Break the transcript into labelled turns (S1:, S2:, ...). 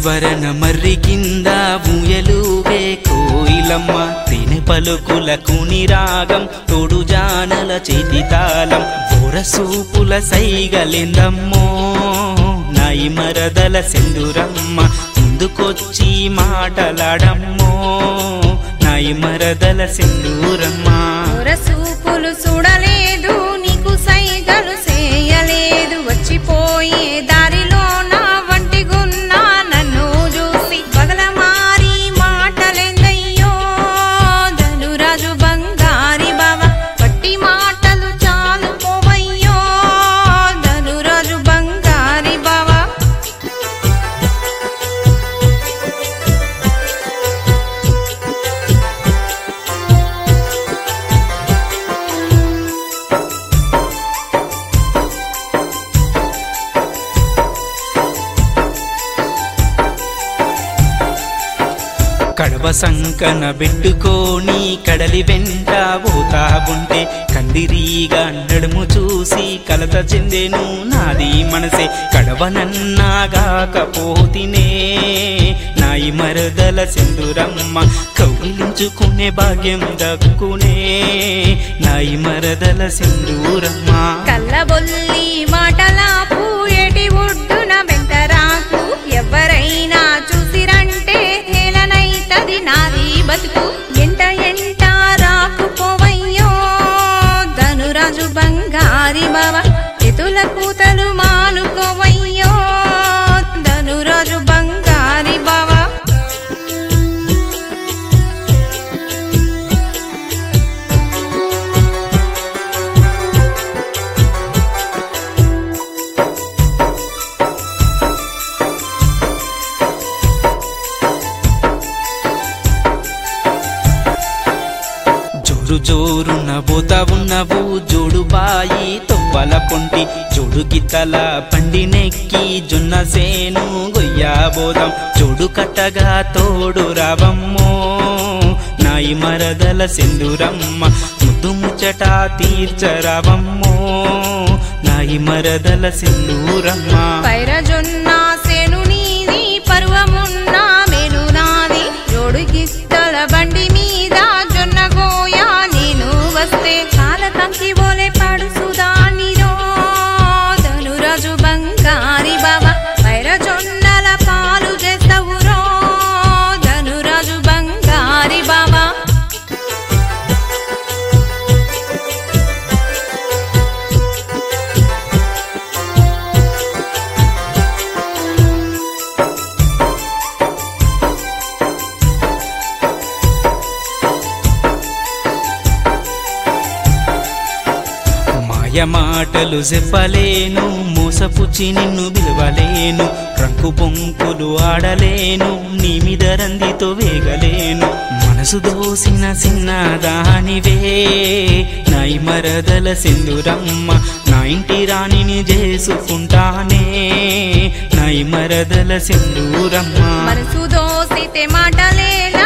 S1: స్వర్ణ మర్రి కింద ఊయలుగే కోయిలమ్మ తేనె పలుకుల కుని రాగం తోడు జానల చేతి తాళం బోరసూపుల సైగలిందమ్మో నాయి మరదల సింధురమ్మ ముందుకొచ్చి మాటలాడమ్మో నాయి మరదల సింధూరమ్మ
S2: చూపులు చూడలేదు నీకు సైగలు చేయలేదు వచ్చిపోయే దారిలో నా వంటిగున్నా నన్ను చూసి పగలమారి మాటలేందయ్యో ధనురాజు బంగారి బావ పట్టి మాటలు చాలు పోవయ్యో ధనురాజు బంగారి బావా
S1: కడవ సంకన పెట్టుకోని కడలి వెంట పోతా ఉంటే కందిరీగా నడుము చూసి కలత చెందెను నాది మనసే కడవనన్నాగాకపోతినే నాయి మరదల సింధురమ్మ కౌగిలించుకునే భాగ్యం దక్కునే నాయి మరదల సింధూరమ్మ
S2: కల్లబొల్లి మాటలాపు ఎటి ఒడ్డున వెంటరాకు ఎవరైనా చూసిరంటే హేళనైతది నాది బతుకు ఎంట ఎంట రాకుపోవయ్యో ధనురాజు బంగారి బావ ఎతుల కూతలు మానుకోవయ్యో ధనురాజు బంగారి బావా
S1: జోరు జోరున పోతా ఉన్నవు జోడు బాయి తొవ్వల పొంటి జోడు గిత్తల పండి నెక్కి జొన్న సేను గొయ్యాబోదాం జోడు కట్టగా తోడు రావమ్మో నాయి మరదల సింధురమ్మ ముద్దు ముచ్చట తీర్చరావమ్మో నాయి మరదల సింధూరమ్మ
S2: పైరజొన్న సేను నీది పర్వమున్న మేను నాది జోడు గిత్తల బండి మీద జొన్న గోయా నేను వస్తే కాల కంకి బోలే పాడు సుదానిరో ధనురాజు బంగారి బాబా పైరజొన్నల పాలు చేస్తావురో ధనురాజు బంగారి బాబా
S1: మాయ మాటలు చెప్పలేను మోసపుచ్చి నిన్ను పిలవలేను రంకు పొంకులు ఆడలేను నీ మీద రందితో వేగలేను మనసు దోసిన చిన్న దానివే నాయి మరదల సింధురమ్మ నా ఇంటి రాణిని చేసుకుంటానే నాయి మరదల సింధూరమ్మ
S2: మనసు దోసితే మాటలేను